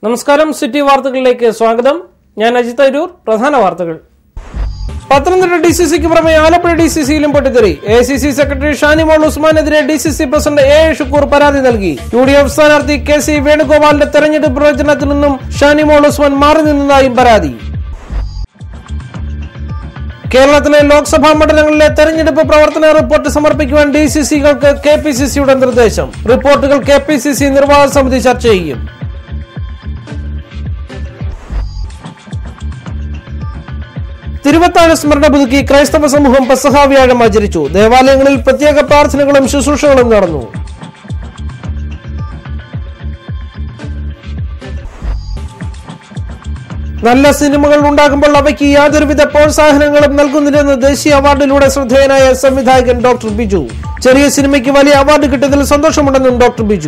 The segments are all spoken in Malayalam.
നമസ്കാരം സിറ്റി വാർത്തകളിലേക്ക് സ്വാഗതം ഞാൻ അജിത് അരൂർ പ്രധാന വാർത്തകൾ പത്തനംതിട്ട ഡി സി സിക്ക് പുറമെ ആലപ്പുഴ ഡി സി സിയിലും പൊട്ടിത്തെറി A C C secretary Shanimol ഉസ്മാനെതിരെ D C C president A A Shukoor പരാതി നൽകി യു ഡി എഫ് സ്ഥാനാർത്ഥി കെ സി വേണുഗോപാലിന്റെ തെരഞ്ഞെടുപ്പ് പ്രവചനത്തിൽ നിന്നും ഷാനിമോൾ ഉസ്മാൻ മാറി നിന്നതായും പരാതി കേരളത്തിലെ ലോക്സഭാ മണ്ഡലങ്ങളിലെ തെരഞ്ഞെടുപ്പ് പ്രവർത്തന റിപ്പോർട്ട് സമർപ്പിക്കുവാൻ ഡി സി സികൾക്ക് കെ പി സി സിയുടെ നിർദ്ദേശം റിപ്പോർട്ടുകൾ കെ പി സി സി നിർവാഹക സമിതി ചർച്ച ചെയ്യും തിരുവത്താഴ സ്മരണ പുതുക്കി ക്രൈസ്തവ സമൂഹം പെസഹ വ്യാഴം ആചരിച്ചു ദേവാലയങ്ങളിൽ പ്രത്യേക പ്രാർത്ഥനകളും ശുശ്രൂഷകളും നടന്നു നല്ല സിനിമകൾ ഉണ്ടാകുമ്പോൾ അവയ്ക്ക് യാതൊരുവിധ പ്രോത്സാഹനങ്ങളും നൽകുന്നില്ലെന്ന് ദേശീയ അവാർഡിലൂടെ ശ്രദ്ധേയനായ സംവിധായകൻ ഡോക്ടർ ബിജു ചെറിയ സിനിമയ്ക്ക് വലിയ അവാർഡ് കിട്ടിയതിൽ സന്തോഷമുണ്ടെന്നും ഡോക്ടർ ബിജു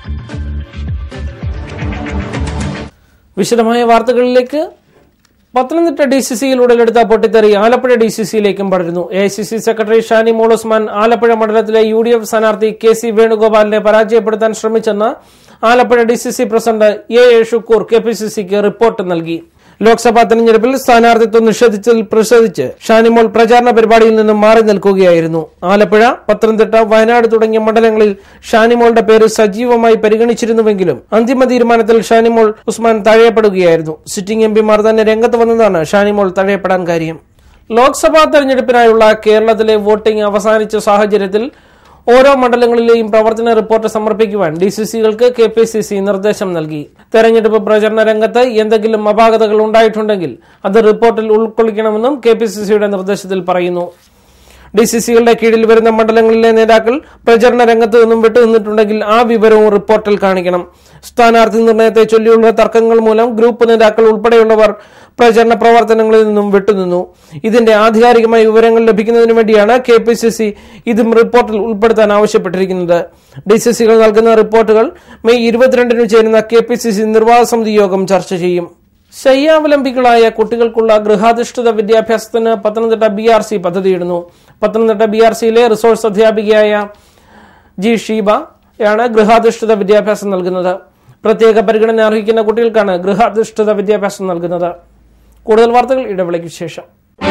വിശദമായ വാർത്തകളിലേക്ക് പത്തനംതിട്ട ഡി സി സിയിൽ ഉടലെടുത്ത പൊട്ടിത്തെറി ആലപ്പുഴ ഡി സി സിയിലേക്കും പടരുന്നു A C C secretary Shanimol Usman Alappuzha മണ്ഡലത്തിലെ യു ഡി എഫ് സ്ഥാനാർത്ഥി കെ സി വേണുഗോപാലിനെ പരാജയപ്പെടുത്താൻ ശ്രമിച്ചെന്ന് Alappuzha D C C president A A Shukoor K P C സിക്ക് റിപ്പോർട്ട് നൽകി ലോക്സഭാ തെരഞ്ഞെടുപ്പിൽ സ്ഥാനാർത്ഥിത്വം നിഷേധിച്ചതിൽ പ്രതിഷേധിച്ച് ഷാനിമോൾ പ്രചാരണ പരിപാടിയിൽ നിന്നും മാറി നിൽക്കുകയായിരുന്നു ആലപ്പുഴ പത്തനംതിട്ട വയനാട് തുടങ്ങിയ മണ്ഡലങ്ങളിൽ ഷാനിമോളുടെ പേര് സജീവമായി പരിഗണിച്ചിരുന്നുവെങ്കിലും അന്തിമ തീരുമാനത്തിൽ ഷാനിമോൾ ഉസ്മാൻ തഴയപ്പെടുകയായിരുന്നു സിറ്റിംഗ് എം പിമാർ തന്നെ രംഗത്ത് വന്നതാണ് ഷാനിമോൾ തഴയപ്പെടാൻ കാര്യം ലോക്സഭാ തെരഞ്ഞെടുപ്പിനായുള്ള കേരളത്തിലെ വോട്ടിംഗ് അവസാനിച്ച സാഹചര്യത്തിൽ ഓരോ മണ്ഡലങ്ങളിലെയും പ്രവർത്തന റിപ്പോർട്ട് സമർപ്പിക്കുവാൻ ഡി സി സികൾക്ക് കെ പി സി സി നിർദ്ദേശം നൽകി തെരഞ്ഞെടുപ്പ് പ്രചരണ രംഗത്ത് എന്തെങ്കിലും അപാകതകൾ ഉണ്ടായിട്ടുണ്ടെങ്കിൽ അത് റിപ്പോർട്ടിൽ ഉൾക്കൊള്ളിക്കണമെന്നും കെ പി സി സിയുടെ നിർദ്ദേശത്തിൽ പറയുന്നു ഡി സി സികളുടെ കീഴിൽ വരുന്ന മണ്ഡലങ്ങളിലെ നേതാക്കൾ പ്രചരണ രംഗത്ത് നിന്നും വിട്ടുനിന്നിട്ടുണ്ടെങ്കിൽ ആ വിവരവും റിപ്പോർട്ടിൽ കാണിക്കണം സ്ഥാനാർത്ഥി നിർണയത്തെ ചൊല്ലിയുള്ള തർക്കങ്ങൾ മൂലം ഗ്രൂപ്പ് നേതാക്കൾ ഉൾപ്പെടെയുള്ളവർ പ്രചരണ പ്രവർത്തനങ്ങളിൽ നിന്നും വിട്ടുനിന്നു ഇതിന്റെ ആധികാരികമായ വിവരങ്ങൾ ലഭിക്കുന്നതിന് വേണ്ടിയാണ് കെ പി സി സി ഇതും റിപ്പോർട്ടിൽ ഉൾപ്പെടുത്താൻ ആവശ്യപ്പെട്ടിരിക്കുന്നത് ഡി സി സികൾ നൽകുന്ന റിപ്പോർട്ടുകൾ മെയ് ഇരുപത്തിരണ്ടിന് ചേരുന്ന കെ പി സി സി നിർവാഹക സമിതി യോഗം ചർച്ച ചെയ്യും ശയ്യാവലംബികളായ കുട്ടികൾക്കുള്ള ഗൃഹാധിഷ്ഠിത വിദ്യാഭ്യാസത്തിന് പത്തനംതിട്ട ബി ആർ സി പദ്ധതിയിടുന്നു പത്തനംതിട്ട ബി ആർ സിയിലെ റിസോഴ്സ് അധ്യാപികയായ ജി ഷീബയാണ് ഗൃഹാധിഷ്ഠിത വിദ്യാഭ്യാസം നൽകുന്നത് പ്രത്യേക പരിഗണന അർഹിക്കുന്ന കുട്ടികൾക്കാണ് ഗൃഹാധിഷ്ഠിത വിദ്യാഭ്യാസം നൽകുന്നത് കൂടുതൽ വാർത്തകൾ ഇടവേളയ്ക്ക് ശേഷം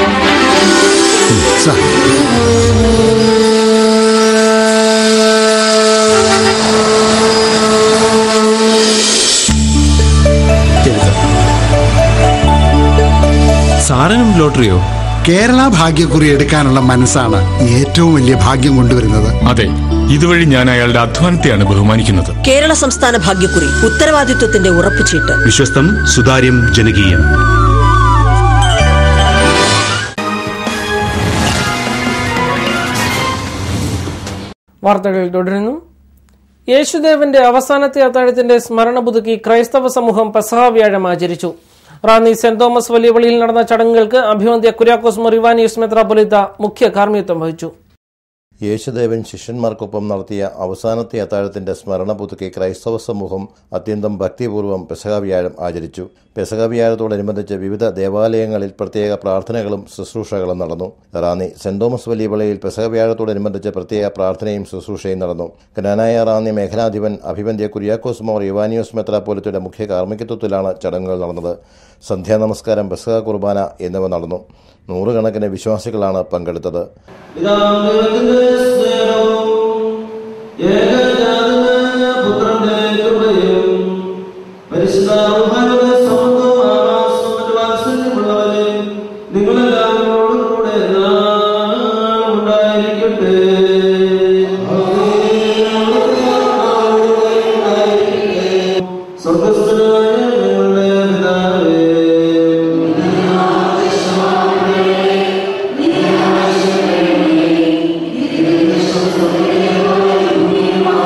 സാറിനും ലോട്ടറിയോ കേരള ഭാഗ്യക്കുറി എടുക്കാനുള്ള മനസ്സാണ് ഏറ്റവും വലിയ ഭാഗ്യം കൊണ്ടുവരുന്നത് അതെ ഇതുവഴി ഞാൻ അയാളുടെ അധ്വാനത്തെയാണ് ബഹുമാനിക്കുന്നത് കേരള സംസ്ഥാന ഭാഗ്യക്കുറി ഉത്തരവാദിത്വത്തിന്റെ ഉറപ്പുചീട്ട് വിശ്വസ്തം സുതാര്യം ജനകീയം വാർത്തകൾ തുടരുന്നു യേശുദേവന്റെ അവസാനത്തെ അത്താഴത്തിന്റെ സ്മരണ പുതുക്കി ക്രൈസ്തവ സമൂഹം പെസഹ വ്യാഴം ആചരിച്ചു റാന്നി സെന്റ് തോമസ് വലിയ പള്ളിയിൽ നടന്ന ചടങ്ങുകൾക്ക് അഭിവന്ധ്യ കുര്യാക്കോസ് മൊറിവാനിയസ് മെത്രാപൊലിത്ത മുഖ്യ കാർമ്മികത്വം വഹിച്ചു യേശുദേവൻ ശിഷ്യന്മാർക്കൊപ്പം നടത്തിയ അവസാനത്തെ അത്താഴത്തിന്റെ സ്മരണ പുതുക്കി ക്രൈസ്തവ സമൂഹം അത്യന്തം ഭക്തിപൂർവ്വം പെസക വ്യാഴം ആചരിച്ചു പെസക വ്യാഴത്തോടനുബന്ധിച്ച് വിവിധ ദേവാലയങ്ങളിൽ പ്രത്യേക പ്രാർത്ഥനകളും ശുശ്രൂഷകളും നടന്നു റാന്നി സെന്റ് തോമസ് വലിയ പള്ളിയിൽ പെസക വ്യാഴത്തോടനുബന്ധിച്ച് പ്രത്യേക പ്രാർത്ഥനയും ശുശ്രൂഷയും നടന്നു കനാനായ റാന്നി മേഖലാധിപൻ അഭിവന്ധ്യ കുര്യാക്കോസ് മോർ ഇവാനിയോസ് മെത്രാപോലിത്തയുടെ മുഖ്യ കാർമ്മികത്വത്തിലാണ് ചടങ്ങുകൾ നടന്നത് സന്ധ്യാനമസ്കാരം പെസക കുർബാന എന്നിവ നടന്നു നൂറുകണക്കിന് വിശ്വാസികളാണ് പങ്കെടുത്തത് പിതാവിന്റെ സ്നേഹവും ഏകജാതനായ പുത്രന്റെ കൃപയും പരിശുദ്ധാത്മാവിന്റെ സമത്വവും ആവാസവും മറ്റു വാത്സല്യമുള്ളവരെ നിങ്ങളെല്ലാവരോടും കൂടെ നാളും ഉണ്ടായിരിക്കട്ടെ സ്വർഗസ്ഥനായ ഞങ്ങളുടെ പിതാവേ ും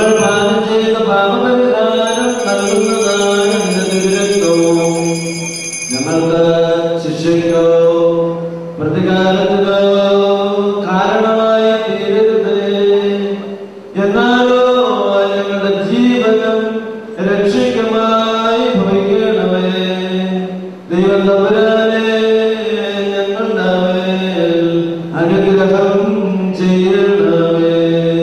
ഞങ്ങൾ പാനം ചെയ്യുന്ന പാപപരിഹാരം നൽകുന്നതാണ് നിന്റെ തിരുരക്തവും ഞങ്ങൾക്ക് ശിക്ഷയ്ക്കോ പ്രതികാരത്തിനോ കാരണമായി തീരരുതേ എന്നാലോ ഞങ്ങളുടെ ജീവനം രക്ഷിക്കമായി ഭവിക്കണമേ ദൈവം തമ്പുരാനെ ഞങ്ങളുടെ മേൽ അനുഗ്രഹം ചെയ്യണമേ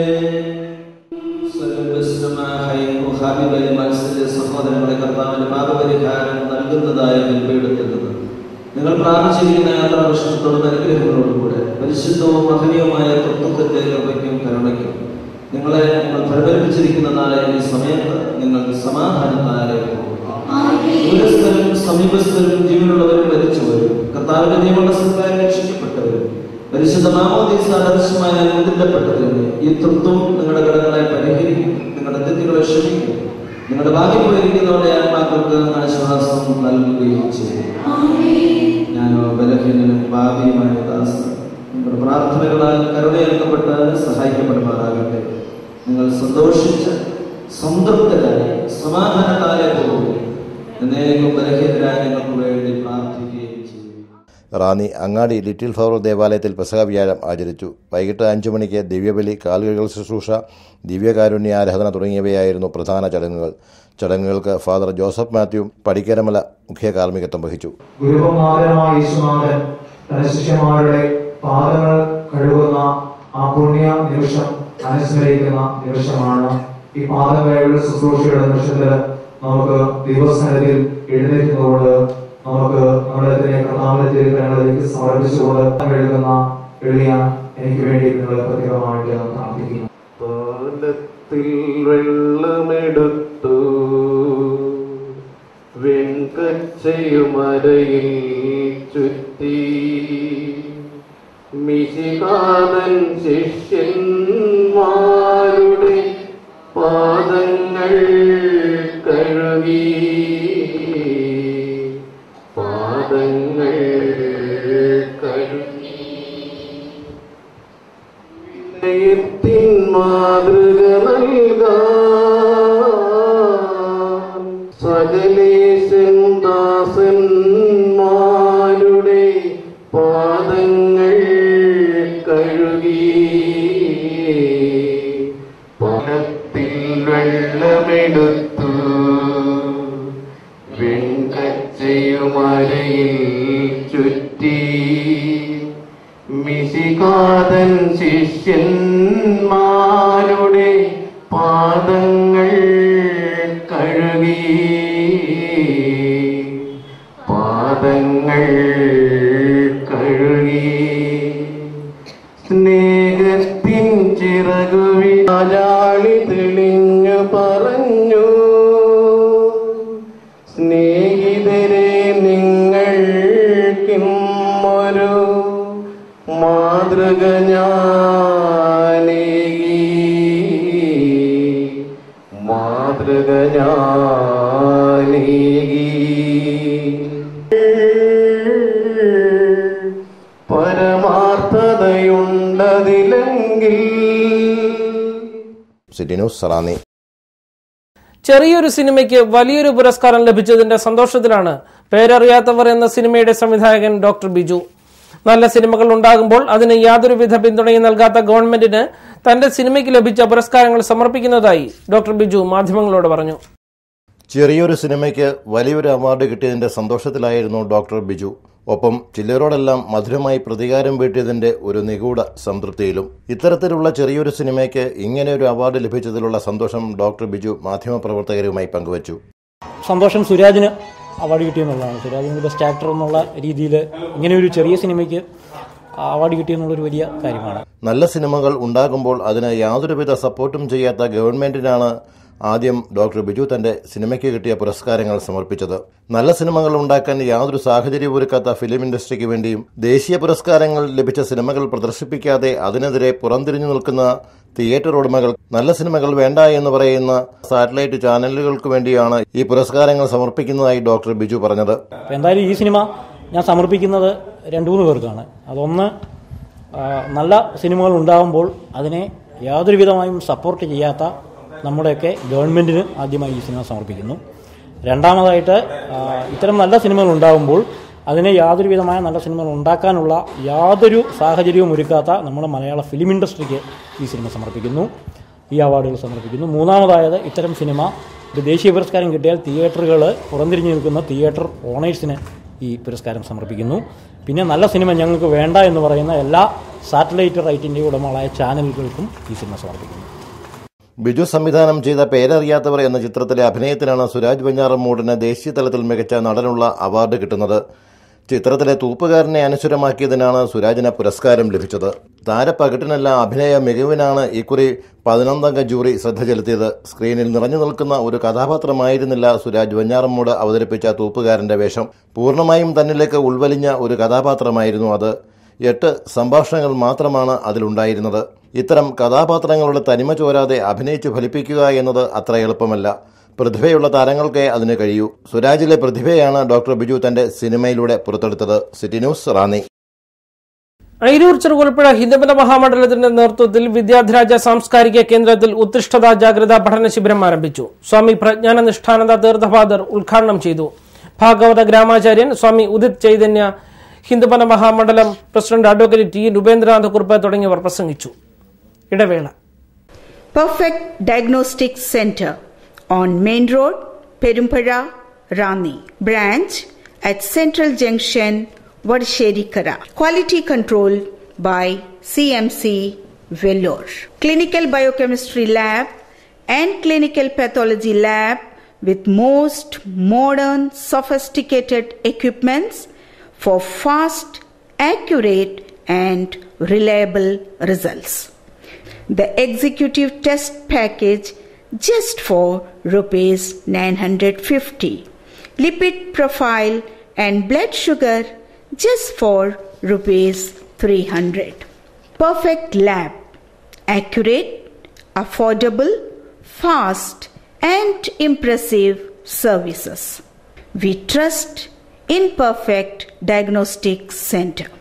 സർവ്വസ്വമായ മുഹാബിബെ മനസ്സിലെ സഹോദരങ്ങളെ കർത്താവിന്റെ പാപപരിഹാരം നൽകുന്നതായ വിൽപ്പീഠത്തിൽ നിന്ന് നിങ്ങൾ പ്രാപിച്ചിരിക്കുന്ന യാത്രാ പ്രശ്നത്തോടും അനുഗ്രഹങ്ങളോടുകൂടെ പരിശുദ്ധവും മഹനീയവുമായ തത്വത്തിന്റെ കൃപയ്ക്കും കരുണയ്ക്കും നിങ്ങളെ നിങ്ങൾ പരിപാലിപ്പിച്ചിരിക്കുന്നതായ ഈ സമയത്ത് നിങ്ങൾ സമാധാനത്താലെ പോകും ദൂരസ്ഥരും സമീപസ്ഥരും ജീവനുള്ളവരും മരിച്ചുവരും കർത്താവിന്റെ നിയമസഭയിൽ രക്ഷിക്കപ്പെട്ടവരും പരിശുദ്ധ മാമോദീസ ആദർശമായ മുതിരപ്പെട്ടതിന് ഈ തൃത്വം നിങ്ങളുടെ കടങ്ങളെ പരിഹരിക്കും നിങ്ങളുടെ തെറ്റുകളെ ക്ഷമിക്കും നിങ്ങളുടെ ബാക്കി പോയിരിക്കുന്നവരുടെ ആത്മാക്കൾക്ക് ആശ്വാസം നൽകുകയും ചെയ്യും ഞാനോ ബലഹീനനും ഭാവിയുമായ ദാസൻ നിങ്ങളുടെ പ്രാർത്ഥനകളാൽ കരുണയേൽക്കപ്പെട്ട് സഹായിക്കപ്പെടുമാറാകട്ടെ നിങ്ങൾ സന്തോഷിച്ച് സംതൃപ്തരായി സമാധാനത്താലെ പോകുകയും എന്നേക്കും ബലഹീനരായ നിങ്ങൾക്ക് വേണ്ടി പ്രാർത്ഥിക്കുകയും ചെയ്യും റാന്നി അങ്ങാടി ലിറ്റിൽ ഫ്ലവർ ദേവാലയത്തിൽ പെസഹ വ്യാഴം ആചരിച്ചു വൈകിട്ട് അഞ്ചു മണിക്ക് ദിവ്യബലി കാലുകൾ ശുശ്രൂഷ ദിവ്യകാരുണ്യ ആരാധന തുടങ്ങിയവയായിരുന്നു പ്രധാന ചടങ്ങുകൾ ചടങ്ങുകൾക്ക് ഫാദർ ജോസഫ് മാത്യു പടിക്കരമല മുഖ്യ കാർമ്മികത്വം വഹിച്ചു ഗുരുകുമാരനായ യേശുനാഥൻ തന്റെ ശിഷ്യന്മാരുടെ പാദങ്ങൾ കഴുകുന്ന ആ പുണ്യ നിമിഷം അനുസ്മരിക്കുന്ന നിമിഷമാണ് ഈ പാദവേളയുടെ ശുശ്രൂഷയുടെ നിമിഷത്തിൽ നമുക്ക് ദിവസങ്ങളിൽ എഴുന്നേറ്റുന്നതുകൊണ്ട് നമുക്ക് നമ്മുടെ ഇതിനെ കർത്താവിന്റെ തിരുക്കരങ്ങളിലേക്ക് സമർപ്പിച്ചുകൊണ്ട് എഴുതുന്ന എളിയ എനിക്ക് വേണ്ടി നിങ്ങൾ പ്രത്യേകമായിട്ട് പ്രാർത്ഥിക്കുന്നു പാലത്തിൽ വെള്ളമെടുത്തു വെൺകച്ചയുമരയിൽ ചുറ്റി മിശികാതൻ ശിഷ്യന്മാരുടെ പാദങ്ങൾ കഴുകി പാദങ്ങൾ കഴുകി വിനയത്തിൻ മാതൃക നൽകാൻ സകലേശൻ ദാസന്മാരുടെ പാദങ്ങൾ കഴുകി പാദത്തിൽ വെള്ളമെടുത്തു വെൺകച്ചയുമരയിൽ ചുറ്റി മിശികാതൻ ശിഷ്യന്മാരുടെ പാദങ്ങൾ കഴുകി പാദങ്ങൾ കഴുകി സ്നേഹത്തിൻ ചിറകുവിലാളി തെളിഞ്ഞു പറഞ്ഞു സ്നേഹിതരെ നിങ്ങൾക്കിമ്മൊരു മാതൃക ഞാനേകി മാതൃക ഞാനേകി പരമാർത്ഥതയുണ്ടതിലെങ്കിൽ സിറ്റി ന്യൂസ് റാന്നി ചെറിയൊരു സിനിമയ്ക്ക് വലിയൊരു പുരസ്കാരം ലഭിച്ചതിന്റെ സന്തോഷത്തിലാണ് പേരറിയാത്തവർ എന്ന സിനിമയുടെ സംവിധായകൻ ഡോക്ടർ ബിജു നല്ല സിനിമകൾ ഉണ്ടാകുമ്പോൾ അതിന് യാതൊരുവിധ പിന്തുണയും നൽകാത്ത ഗവൺമെന്റിന് തന്റെ സിനിമയ്ക്ക് ലഭിച്ച പുരസ്കാരങ്ങൾ സമർപ്പിക്കുന്നതായി ഡോക്ടർ ബിജു മാധ്യമങ്ങളോട് പറഞ്ഞു ചെറിയൊരു സിനിമയ്ക്ക് വലിയൊരു അവാർഡ് കിട്ടിയതിന്റെ സന്തോഷത്തിലായിരുന്നു ഡോക്ടർ ബിജു ഒപ്പം ചിലരോടെല്ലാം മധുരമായി പ്രതികാരം വീട്ടിയതിന്റെ ഒരു നിഗൂഢ സംതൃപ്തിയിലും ഇത്തരത്തിലുള്ള ചെറിയൊരു സിനിമയ്ക്ക് ഇങ്ങനെ ഒരു അവാർഡ് ലഭിച്ചതിലുള്ള സന്തോഷം ഡോക്ടർ ബിജു മാധ്യമപ്രവർത്തകരുമായി പങ്കുവച്ചു സന്തോഷം സുരാജിന് അവാർഡ് കിട്ടിയെന്നുള്ളതാണ് സുരാജിന് ബെസ്റ്റ് ആക്ടർ എന്നുള്ള രീതിയിൽ ഇങ്ങനെ ഒരു ചെറിയ സിനിമയ്ക്ക് അവാർഡ് കിട്ടിയെന്നുള്ളൊരു വലിയ കാര്യമാണ് നല്ല സിനിമകൾ ഉണ്ടാകുമ്പോൾ അതിന് യാതൊരുവിധ സപ്പോർട്ടും ചെയ്യാത്ത ഗവൺമെന്റിനാണ് ആദ്യം ഡോക്ടർ ബിജു തന്റെ സിനിമയ്ക്ക് കിട്ടിയ പുരസ്കാരങ്ങൾ സമർപ്പിച്ചത് നല്ല സിനിമകൾ ഉണ്ടാക്കാൻ യാതൊരു സാഹചര്യവും ഒരുക്കാത്ത ഫിലിം ഇൻഡസ്ട്രിക്ക് വേണ്ടിയും ദേശീയ പുരസ്കാരങ്ങൾ ലഭിച്ച സിനിമകൾ പ്രദർശിപ്പിക്കാതെ അതിനെതിരെ പുറംതിരിഞ്ഞു നിൽക്കുന്ന തിയേറ്റർ ഉടമകൾ നല്ല സിനിമകൾ വേണ്ട എന്ന് പറയുന്ന സാറ്റലൈറ്റ് ചാനലുകൾക്ക് വേണ്ടിയാണ് ഈ പുരസ്കാരങ്ങൾ സമർപ്പിക്കുന്നതായി ഡോക്ടർ ബിജു പറഞ്ഞത് അപ്പോൾ എന്തായാലും ഈ സിനിമ ഞാൻ സമർപ്പിക്കുന്നത് രണ്ട് മൂന്ന് പേർക്കാണ് അതൊന്ന് ആ, നല്ല സിനിമകൾ ഉണ്ടാകുമ്പോൾ അതിനെ യാതൊരു വിധമായും സപ്പോർട്ട് ചെയ്യാത്ത നമ്മുടെയൊക്കെ ഗവൺമെൻറ്റിന് ആദ്യമായി ഈ സിനിമ സമർപ്പിക്കുന്നു രണ്ടാമതായിട്ട് ആ, ഇത്തരം നല്ല സിനിമകൾ ഉണ്ടാകുമ്പോൾ അതിനെ യാതൊരു വിധമായ നല്ല സിനിമകൾ ഉണ്ടാക്കാനുള്ള യാതൊരു സാഹചര്യവും ഒരുക്കാത്ത നമ്മുടെ മലയാള ഫിലിം ഇൻഡസ്ട്രിക്ക് ഈ സിനിമ സമർപ്പിക്കുന്നു ഈ അവാർഡുകൾ സമർപ്പിക്കുന്നു മൂന്നാമതായത് ഇത്തരം സിനിമ ഒരു ദേശീയ പുരസ്കാരം കിട്ടിയാൽ തിയേറ്ററുകൾ പുറംതിരിഞ്ഞു നിൽക്കുന്ന തിയേറ്റർ ഓണേഴ്സിന് ഈ പുരസ്കാരം സമർപ്പിക്കുന്നു പിന്നെ നല്ല സിനിമ ഞങ്ങൾക്ക് വേണ്ട എന്ന് പറയുന്ന എല്ലാ സാറ്റലൈറ്റ് റൈറ്റിൻ്റെ ഉടമകളായ ചാനലുകൾക്കും ഈ സിനിമ സമർപ്പിക്കുന്നു ബിജു സംവിധാനം ചെയ്ത പേരറിയാത്തവർ എന്ന ചിത്രത്തിലെ അഭിനയത്തിനാണ് സുരാജ് വെഞ്ഞാറമ്മൂടിന് ദേശീയ തലത്തിൽ മികച്ച നടനുള്ള അവാർഡ് കിട്ടുന്നത് ചിത്രത്തിലെ തൂപ്പുകാരനെ അനുസരമാക്കിയതിനാണ് സുരാജിന് പുരസ്കാരം ലഭിച്ചത് താരപ്പകിട്ടിനല്ല അഭിനയ മികവിനാണ് ഇക്കുറി പതിനൊന്നംഗ ജൂറി ശ്രദ്ധ ചെലുത്തിയത് സ്ക്രീനിൽ നിറഞ്ഞു നിൽക്കുന്ന ഒരു കഥാപാത്രമായിരുന്നില്ല സുരാജ് വെഞ്ഞാറമ്മൂട് അവതരിപ്പിച്ച തൂപ്പുകാരന്റെ വേഷം പൂർണ്ണമായും തന്നിലേക്ക് ഉൾവലിഞ്ഞ ഒരു കഥാപാത്രമായിരുന്നു അത് എട്ട് സംഭാഷണങ്ങൾ മാത്രമാണ് അതിലുണ്ടായിരുന്നത് ഇത്തരം കഥാപാത്രങ്ങളുടെ തനിമ ചോരാതെ അഭിനയിച്ചു ഫലിപ്പിക്കുക എന്നത് അത്ര എളുപ്പമല്ല പ്രതിഭയുള്ള താരങ്ങൾക്കേ അതിന് കഴിയൂ സുരാജിലെ പ്രതിഭയാണ് ഡോക്ടർ ബിജു തന്റെ സിനിമയിലൂടെ പുറത്തെടുത്തത് സിറ്റി ന്യൂസ് റാന്നി അയിരൂർ ചെറുകുളപ്പുഴ ഹിന്ദുമത മഹാമണ്ഡലത്തിന്റെ നേതൃത്വത്തിൽ വിദ്യാധിരാജ സാംസ്കാരിക കേന്ദ്രത്തിൽ ഉത്തിഷ്ഠത ജാഗ്രത പഠന ശിബിരം ആരംഭിച്ചു സ്വാമി പ്രജ്ഞാനനിഷ്ഠാനന്ദ തീർത്ഥപാദർ ഉദ്ഘാടനം ചെയ്തു ഭാഗവത ഗ്രാമാചാര്യൻ സ്വാമി ഉദിത് ചൈതന്യ ഹിന്ദുമത മഹാമണ്ഡലം president advocate T Roopendranath Kurup തുടങ്ങിയവർ പ്രസംഗിച്ചു ഇടവേള Perfect Diagnostic Center on Main Road, Perumpara, Rani. Branch at Central Junction, Vadsheri-Kara. Quality control by CMC Vellore. Clinical Biochemistry Lab and Clinical Pathology Lab with most modern sophisticated equipments for fast, accurate and reliable results the executive test package just for rupees 950 lipid profile and blood sugar just for rupees 300 perfect lab accurate affordable fast and impressive services we trust in perfect diagnostic center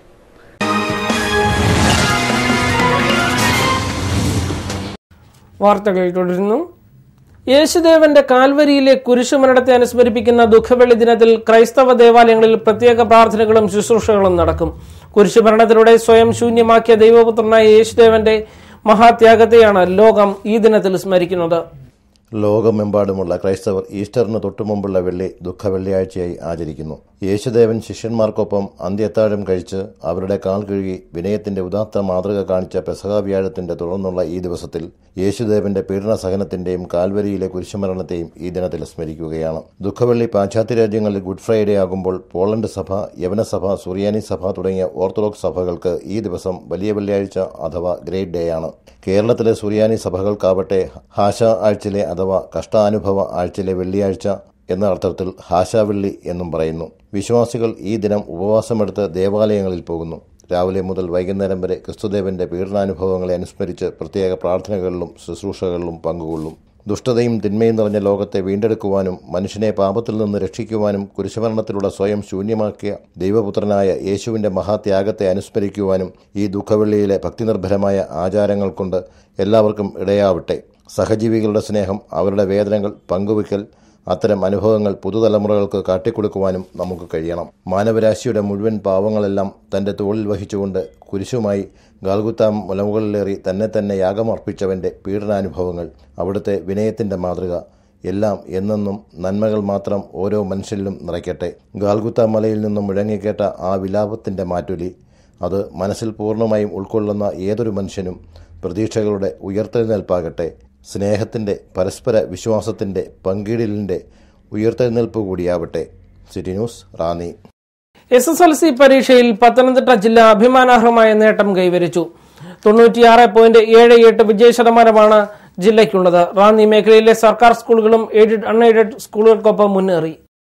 വാർത്തകൾ തുടരുന്നു യേശുദേവന്റെ കാൽവരിയിലെ കുരിശുമരണത്തെ അനുസ്മരിപ്പിക്കുന്ന ദുഃഖവെള്ളി ദിനത്തിൽ ക്രൈസ്തവ ദേവാലയങ്ങളിൽ പ്രത്യേക പ്രാർത്ഥനകളും ശുശ്രൂഷകളും നടക്കും കുരിശുമരണത്തിലൂടെ സ്വയം ശൂന്യമാക്കിയ ദൈവപുത്രനായ യേശുദേവന്റെ മഹാത്യാഗത്തെയാണ് ലോകം ഈ ദിനത്തിൽ സ്മരിക്കുന്നത് ലോകമെമ്പാടുമുള്ള ക്രൈസ്തവർ ഈസ്റ്ററിന് തൊട്ടുമുമ്പുള്ള വെള്ളി ദുഃഖവെള്ളിയാഴ്ചയായി ആചരിക്കുന്നു യേശുദേവൻ ശിഷ്യന്മാർക്കൊപ്പം അന്ത്യത്താഴം കഴിച്ച് അവരുടെ കാൽ കഴുകി വിനയത്തിന്റെ ഉദാത്ത മാതൃക കാണിച്ച പെസഹ വ്യാഴത്തിന്റെ തുടർന്നുള്ള ഈ ദിവസത്തിൽ യേശുദേവന്റെ പീഡന സഹനത്തിന്റെയും കാൽവരിയിലെ കുരിശുമരണത്തെയും ഈ ദിനത്തിൽ സ്മരിക്കുകയാണ് ദുഃഖവെള്ളി പാശ്ചാത്യ രാജ്യങ്ങളിൽ ഗുഡ് ഫ്രൈഡേ ആകുമ്പോൾ പോളണ്ട് സഭ യവനസഭ സുറിയാനി സഭ തുടങ്ങിയ ഓർത്തഡോക്സ് സഭകൾക്ക് ഈ ദിവസം വലിയ വെള്ളിയാഴ്ച അഥവാ ഗ്രേറ്റ് ഡേ ആണ് കേരളത്തിലെ സുറിയാനി സഭകൾക്കാവട്ടെ ഹാശ ആഴ്ചയിലെ അഥവാ കഷ്ടാനുഭവ ആഴ്ചയിലെ വെള്ളിയാഴ്ച എന്ന അർത്ഥത്തിൽ ഹാശാവെള്ളി എന്നും പറയുന്നു വിശ്വാസികൾ ഈ ദിനം ഉപവാസമെടുത്ത് ദേവാലയങ്ങളിൽ പോകുന്നു രാവിലെ മുതൽ വൈകുന്നേരം വരെ ക്രിസ്തുദേവന്റെ പീഡനാനുഭവങ്ങളെ അനുസ്മരിച്ച് പ്രത്യേക പ്രാർത്ഥനകളിലും ശുശ്രൂഷകളിലും പങ്കുകൊള്ളും ദുഷ്ടതയും തിന്മയും നിറഞ്ഞ ലോകത്തെ വീണ്ടെടുക്കുവാനും മനുഷ്യനെ പാപത്തിൽ നിന്ന് രക്ഷിക്കുവാനും കുരിശുമരണത്തിലൂടെ സ്വയം ശൂന്യമാക്കിയ ദൈവപുത്രനായ യേശുവിന്റെ മഹാത്യാഗത്തെ അനുസ്മരിക്കുവാനും ഈ ദുഃഖവെള്ളിയിലെ ഭക്തിനിർഭരമായ ആചാരങ്ങൾ കൊണ്ട് എല്ലാവർക്കും ഇടയാവട്ടെ സഹജീവികളുടെ സ്നേഹം അവരുടെ വേദനകൾ പങ്കുവയ്ക്കൽ അത്തരം അനുഭവങ്ങൾ പുതുതലമുറകൾക്ക് കാട്ടിക്കൊടുക്കുവാനും നമുക്ക് കഴിയണം മാനവരാശിയുടെ മുഴുവൻ പാവങ്ങളെല്ലാം തന്റെ തോളിൽ വഹിച്ചുകൊണ്ട് കുരിശുമായി ഗാൽഗുത്താം മുലമുകളിലേറി തന്നെ തന്നെ യാഗമർപ്പിച്ചവന്റെ പീഡനാനുഭവങ്ങൾ അവിടുത്തെ വിനയത്തിന്റെ മാതൃക എല്ലാം എന്നെന്നും നന്മകൾ മാത്രം ഓരോ മനുഷ്യരിലും നിറയ്ക്കട്ടെ ഗാൽഗുത്ത മലയിൽ നിന്നും മുഴങ്ങിക്കേട്ട ആ വിലാപത്തിന്റെ മാറ്റൊലി അത് മനസ്സിൽ പൂർണ്ണമായും ഉൾക്കൊള്ളുന്ന ഏതൊരു മനുഷ്യനും പ്രതീക്ഷകളുടെ ഉയർത്തെഴുന്നേൽപ്പാകട്ടെ സ്നേഹത്തിന്റെ പരസ്പര വിശ്വാസത്തിന്റെ പങ്കിടലിന്റെ ഉയർത്തെഴുന്നേൽപ്പ് കൂടിയാവട്ടെ city news Ranni S S L C പരീക്ഷയിൽ പത്തനംതിട്ട ജില്ല അഭിമാനാർഹമായ നേട്ടം കൈവരിച്ചു തൊണ്ണൂറ്റിയാറ് പോയിന്റ് ഏഴ് എട്ട് വിജയ ശതമാനമാണ് ജില്ലയ്ക്കുള്ളത് റാന്നി മേഖലയിലെ സർക്കാർ സ്കൂളുകളും എയ്ഡഡ് അൺഎയ്ഡഡ് സ്കൂളുകൾക്കൊപ്പം മുന്നേറി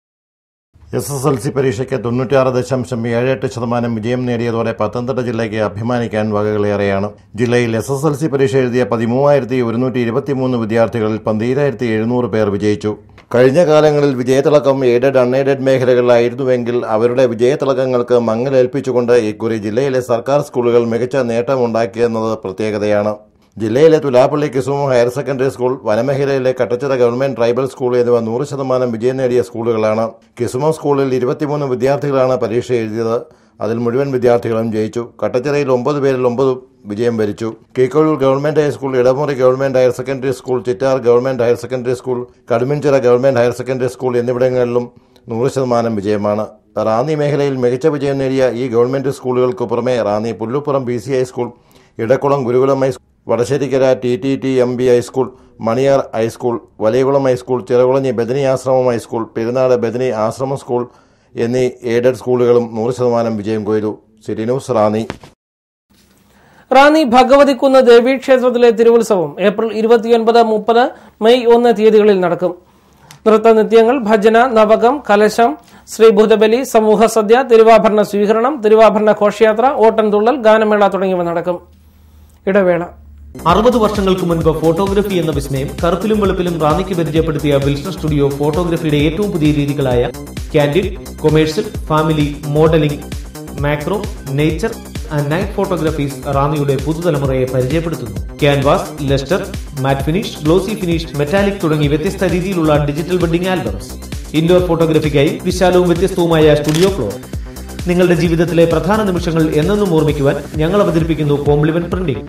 എസ് എസ് എൽ സി പരീക്ഷയ്ക്ക് തൊണ്ണൂറ്റിയാറ് ദശാംശം ഏഴ് എട്ട് ശതമാനം വിജയം നേടിയതോടെ പത്തനംതിട്ട ജില്ലയ്ക്ക് അഭിമാനിക്കാൻ വകകളേറെയാണ് ജില്ലയിൽ എസ് എസ് എൽ സി പരീക്ഷ എഴുതിയ പതിമൂവായിരത്തി ഒരുന്നൂറ്റി ഇരുപത്തിമൂന്ന് വിദ്യാർത്ഥികളിൽ പന്തീരായിരത്തി എഴുന്നൂറ് പേർ വിജയിച്ചു കഴിഞ്ഞ കാലങ്ങളിൽ വിജയത്തിളക്കം എയ്ഡഡ് അൺഎയ്ഡഡ് മേഖലകളിലായിരുന്നുവെങ്കിൽ അവരുടെ വിജയത്തിളക്കങ്ങൾക്ക് മങ്ങലേൽപ്പിച്ചുകൊണ്ട് ഇക്കുറി ജില്ലയിലെ സർക്കാർ സ്കൂളുകൾ മികച്ച നേട്ടമുണ്ടാക്കിയെന്നത് പ്രത്യേകതയാണ് ജില്ലയിലെ Thulappally Kisumo higher secondary school വനമേഖലയിലെ കട്ടച്ചിറ ഗവൺമെന്റ് ട്രൈബൽ സ്കൂൾ എന്നിവ നൂറ് ശതമാനം വിജയം നേടിയ സ്കൂളുകളാണ് കിസുമോ സ്കൂളിൽ ഇരുപത്തിമൂന്ന് വിദ്യാർത്ഥികളാണ് പരീക്ഷ എഴുതിയത് അതിൽ മുഴുവൻ വിദ്യാർത്ഥികളും ജയിച്ചു കട്ടച്ചിറയിൽ ഒമ്പത് പേരിൽ ഒമ്പത് വിജയം വരിച്ചു Keekozhoor government high school Edamuri government higher secondary school Chittar government higher secondary school Kadumeenchira government higher secondary school എന്നിവിടങ്ങളിലും നൂറ് ശതമാനം വിജയമാണ് റാന്നി മേഖലയിൽ മികച്ച വിജയം നേടിയ ഈ ഗവൺമെന്റ് സ്കൂളുകൾക്ക് പുറമെ Ranni Pullupuram B C high school Edakulam Gurukulam high school Vadasserikkara T T T M B high school Maniyar high school Valiyakulam high school Chirakulanji Bethany Ashramam high school Perunad ബദനി ആശ്രമം സ്കൂൾ എന്നീ എയ്ഡഡ് സ്കൂളുകളും നൂറ് ശതമാനം വിജയം കൊയ്തു സിറ്റി ന്യൂസ് റാന്നി റാന്നി ഭഗവതിക്കുന്ന് ദേവീക്ഷേത്രത്തിലെ തിരുവുത്സവം ഏപ്രിൽ ഇരുപത്തിയൊൻപത് മുപ്പത് മെയ് ഒന്ന് തീയതികളിൽ നടക്കും നൃത്തനിത്യങ്ങൾ ഭജന നവകം കലശം ശ്രീഭൂതബലി സമൂഹ സദ്യ തിരുവാഭരണ സ്വീകരണം തിരുവാഭരണ ഘോഷയാത്ര ഓട്ടൻതുള്ളൽ ഗാനമേള തുടങ്ങിയവ നടക്കും ഇടവേള അറുപത് വർഷങ്ങൾക്ക് മുൻപ് ഫോട്ടോഗ്രഫി എന്ന വിസ്മയം കറുപ്പിലും വെളുപ്പിലും റാന്നിക്ക് പരിചയപ്പെടുത്തിയ വിൽസൺ സ്റ്റുഡിയോ ഫോട്ടോഗ്രഫിയുടെ ഏറ്റവും പുതിയ രീതികളായ candid commercial family modelling macro nature and night photographies റാന്നിയുടെ പുതുതലമുറയെ പരിചയപ്പെടുത്തുന്നു canvas lustre matte finish glossy finish metallic തുടങ്ങി വ്യത്യസ്ത രീതിയിലുള്ള ഡിജിറ്റൽ വെഡിംഗ് ആൽബംസ് ഇൻഡോർ ഫോട്ടോഗ്രഫിക്കായി വിശാലവും വ്യത്യസ്തവുമായ സ്റ്റുഡിയോ ഫ്ലോർ നിങ്ങളുടെ ജീവിതത്തിലെ പ്രധാന നിമിഷങ്ങൾ എന്നെന്നും ഓർമ്മിക്കുവാൻ ഞങ്ങൾ അവതരിപ്പിക്കുന്നു കോംപ്ലിമെന്റ് പ്രിന്റിംഗ്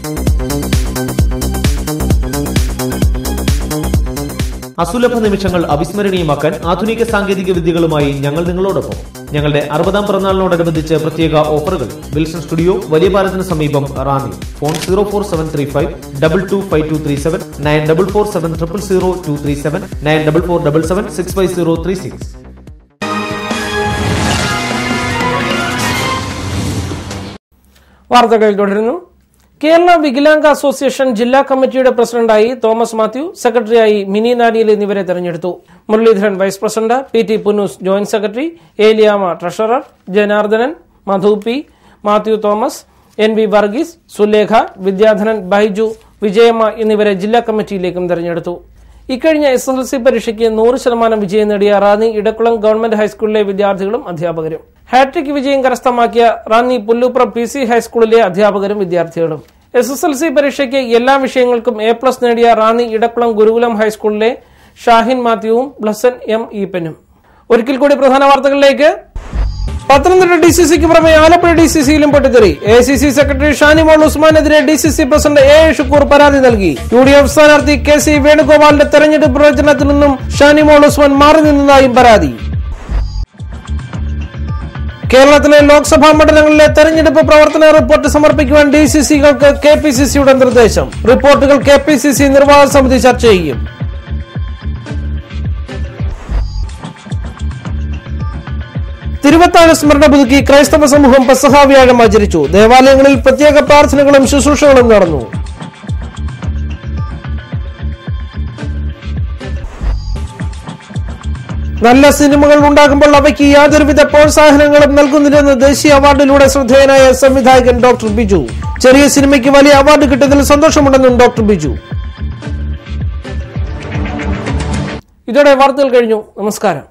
അസുലഭ നിമിഷങ്ങൾ അവിസ്മരണീയമാക്കാൻ ആധുനിക സാങ്കേതിക വിദ്യകളുമായി ഞങ്ങൾ നിങ്ങളോടൊപ്പം ഞങ്ങളുടെ അറുപതാം പിറന്നാളിനോടനുബന്ധിച്ച് പ്രത്യേക ഓഫറുകൾ വിൽസൺ സ്റ്റുഡിയോ വലിയ പാലത്തിന് സമീപം Ranni phone zero four seven three five double two five two three seven nine double four seven triple zero two three seven nine double four double seven six five zero three six വാർത്തകൾ തുടരുന്നു കേരള വികലാംഗ അസോസിയേഷൻ ജില്ലാ കമ്മിറ്റിയുടെ പ്രസിഡന്റായി തോമസ് മാത്യു സെക്രട്ടറിയായി മിനി നാരിയൽ എന്നിവരെ തെരഞ്ഞെടുത്തു Muraleedharan vice president P T Punnoose joint secretary Eliyamma treasurer Janardhanan Madhu P Mathew Thomas N V Varghese Sulekha Vidyadhanan Baiju Vijayamma എന്നിവരെ ജില്ലാ കമ്മിറ്റിയിലേക്കും തെരഞ്ഞെടുത്തു ഇക്കഴിഞ്ഞ എസ് എസ് എൽ സി പരീക്ഷയ്ക്ക് നൂറ് ശതമാനം വിജയം നേടിയ റാന്നി ഇടക്കുളം ഗവൺമെന്റ് ഹൈസ്കൂളിലെ വിദ്യാർത്ഥികളും അധ്യാപകരും ഹാട്രിക് വിജയം കരസ്ഥമാക്കിയ റാന്നി പുല്ലൂപ്പുറം പി സി ഹൈസ്കൂളിലെ അധ്യാപകരും വിദ്യാർത്ഥികളും എസ് എസ് എൽ സി പരീക്ഷയ്ക്ക് എല്ലാ വിഷയങ്ങൾക്കും എ പ്ലസ് നേടിയ റാന്നി ഇടക്കുളം ഗുരുകുലം ഹൈസ്കൂളിലെ ഷാഹിൻ മാത്യുവും ബ്ലസൻ എം ഈപ്പനും ഒരിക്കൽ കൂടി പ്രധാന വാർത്തകളിലേക്ക് പത്തനംതിട്ട ഡി സി സിക്ക് പുറമെ ആലപ്പുഴ ഡി സി സിയിലും പൊട്ടിത്തെറി A C C secretary Shanimol ഉസ്മാനെതിരെ D C C president A A Shukoor പരാതി നൽകി യു ഡി എഫ് സ്ഥാനാർത്ഥി കെ സി വേണുഗോപാലിന്റെ തെരഞ്ഞെടുപ്പ് പ്രചരണത്തിൽ നിന്നും ഷാനിമോൾ ഉസ്മാൻ മാറി നിന്നതായും പരാതി കേരളത്തിലെ ലോക്സഭാ മണ്ഡലങ്ങളിലെ തെരഞ്ഞെടുപ്പ് പ്രവർത്തന റിപ്പോർട്ട് സമർപ്പിക്കുവാൻ ഡി സി സികൾക്ക് കെ പി സി സിയുടെ നിർദ്ദേശം റിപ്പോർട്ടുകൾ കെ പി സി സി നിർവാഹക സമിതി ചർച്ച ചെയ്യും തിരുവത്താഴ സ്മരണ പുതുക്കി ക്രൈസ്തവ സമൂഹം പെസഹ വ്യാഴം ആചരിച്ചു ദേവാലയങ്ങളിൽ പ്രത്യേക പ്രാർത്ഥനകളും ശുശ്രൂഷകളും നടന്നു നല്ല സിനിമകൾ ഉണ്ടാകുമ്പോൾ അവയ്ക്ക് യാതൊരുവിധ പ്രോത്സാഹനങ്ങളും നൽകുന്നില്ലെന്ന് ദേശീയ അവാർഡിലൂടെ ശ്രദ്ധേയനായ സംവിധായകൻ ഡോക്ടർ ബിജു ചെറിയ സിനിമയ്ക്ക് വലിയ അവാർഡ് കിട്ടുന്നതിൽ സന്തോഷമുണ്ടെന്നും ഡോക്ടർ ബിജു ഇതോടെ വാർത്തകൾ കഴിഞ്ഞു നമസ്കാരം